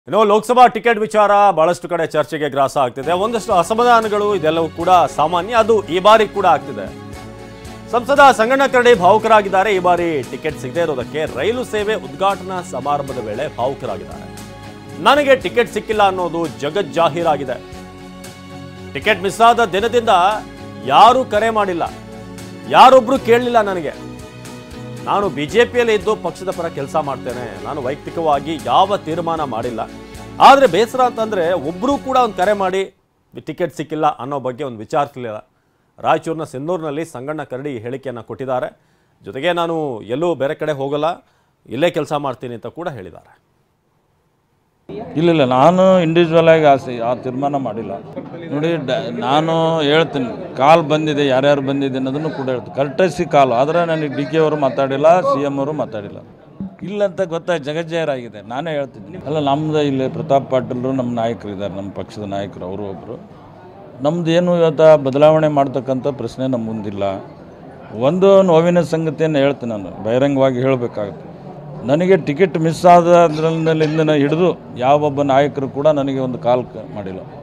ಇನ್ನು ಲೋಕಸಭಾ ಟಿಕೆಟ್ ವಿಚಾರ ಬಹಳಷ್ಟು ಕಡೆ ಚರ್ಚೆಗೆ ಗ್ರಾಸ ಆಗ್ತಿದೆ ಒಂದಷ್ಟು ಅಸಮಾಧಾನಗಳು ಇದೆಲ್ಲವೂ ಕೂಡ ಸಾಮಾನ್ಯ ಅದು ಈ ಬಾರಿ ಕೂಡ ಆಗ್ತಿದೆ ಸಂಸದ ಸಂಗಣ್ಣ ಕರಡಿ ಭಾವುಕರಾಗಿದ್ದಾರೆ ಈ ಬಾರಿ ಟಿಕೆಟ್ ಸಿಗದೇ ಇರೋದಕ್ಕೆ ರೈಲು ಸೇವೆ ಉದ್ಘಾಟನಾ ಸಮಾರಂಭದ ವೇಳೆ ಭಾವುಕರಾಗಿದ್ದಾರೆ ನನಗೆ ಟಿಕೆಟ್ ಸಿಕ್ಕಿಲ್ಲ ಅನ್ನೋದು ಜಗಜ್ಜಾಹೀರಾಗಿದೆ ಟಿಕೆಟ್ ಮಿಸ್ ಆದ ದಿನದಿಂದ ಯಾರೂ ಕರೆ ಮಾಡಿಲ್ಲ ಯಾರೊಬ್ರು ಕೇಳಲಿಲ್ಲ ನನಗೆ ನಾನು ಬಿ ಜೆ ಪಿಯಲ್ಲಿ ಇದ್ದು ಪಕ್ಷದ ಪರ ಕೆಲಸ ಮಾಡ್ತೇನೆ ನಾನು ವೈಯಕ್ತಿಕವಾಗಿ ಯಾವ ತೀರ್ಮಾನ ಮಾಡಿಲ್ಲ ಆದರೆ ಬೇಸರ ಅಂತಂದರೆ ಒಬ್ಬರೂ ಕೂಡ ಒಂದು ಕರೆ ಮಾಡಿ ಟಿಕೆಟ್ ಸಿಕ್ಕಿಲ್ಲ ಅನ್ನೋ ಬಗ್ಗೆ ಒಂದು ವಿಚಾರಿಸಲಿಲ್ಲ ರಾಯಚೂರಿನ ಸಿನ್ನೂರಿನಲ್ಲಿ ಸಂಗಣ್ಣ ಕರಡಿ ಈ ಹೇಳಿಕೆಯನ್ನು ಕೊಟ್ಟಿದ್ದಾರೆ ಜೊತೆಗೆ ನಾನು ಎಲ್ಲೂ ಬೇರೆ ಕಡೆ ಹೋಗಲ್ಲ ಇಲ್ಲೇ ಕೆಲಸ ಮಾಡ್ತೀನಿ ಅಂತ ಕೂಡ ಹೇಳಿದ್ದಾರೆ ಇಲ್ಲ ಇಲ್ಲ ನಾನು ಇಂಡಿವಿಜುವಲ್ ಆಗಿ ಆಸೆ ಆ ತೀರ್ಮಾನ ಮಾಡಿಲ್ಲ ನೋಡಿ ಡ ನಾನು ಹೇಳ್ತೀನಿ ಕಾಲ್ ಬಂದಿದೆ ಯಾರ್ಯಾರು ಬಂದಿದೆ ಅನ್ನೋದನ್ನು ಕೂಡ ಹೇಳ್ತೀನಿ ಕರ್ಟಸಿ ಕಾಲು ಆದರೆ ನನಗೆ ಡಿ ಕೆ ಅವರು ಮಾತಾಡಿಲ್ಲ ಸಿ ಎಮ್ ಅವರು ಮಾತಾಡಿಲ್ಲ ಇಲ್ಲ ಅಂತ ಗೊತ್ತಾಯ್ತು ಜಗಜ್ಜಾಹೀರಾಗಿದೆ ನಾನೇ ಹೇಳ್ತಿದ್ದೀನಿ ಅಲ್ಲ ನಮ್ಮದು ಇಲ್ಲಿ ಪ್ರತಾಪ್ ಪಾಟೀಲ್ರು ನಮ್ಮ ನಾಯಕರು ಇದ್ದಾರೆ ನಮ್ಮ ಪಕ್ಷದ ನಾಯಕರು ಅವರು ಒಬ್ಬರು ನಮ್ದು ಏನು ಇವತ್ತು ಬದಲಾವಣೆ ಮಾಡ್ತಕ್ಕಂಥ ಪ್ರಶ್ನೆ ನಮ್ಮ ಮುಂದಿಲ್ಲ ಒಂದು ನೋವಿನ ಸಂಗತಿಯನ್ನು ಹೇಳ್ತೀನಿ ನಾನು ಬಹಿರಂಗವಾಗಿ ಹೇಳಬೇಕಾಗುತ್ತೆ ನನಗೆ ಟಿಕೆಟ್ ಮಿಸ್ ಆದ್ರಿಂದ ಹಿಡಿದು ಯಾವೊಬ್ಬ ನಾಯಕರು ಕೂಡ ನನಗೆ ಒಂದು ಕಾಲ್ ಕ- ಮಾಡಿಲ್ಲ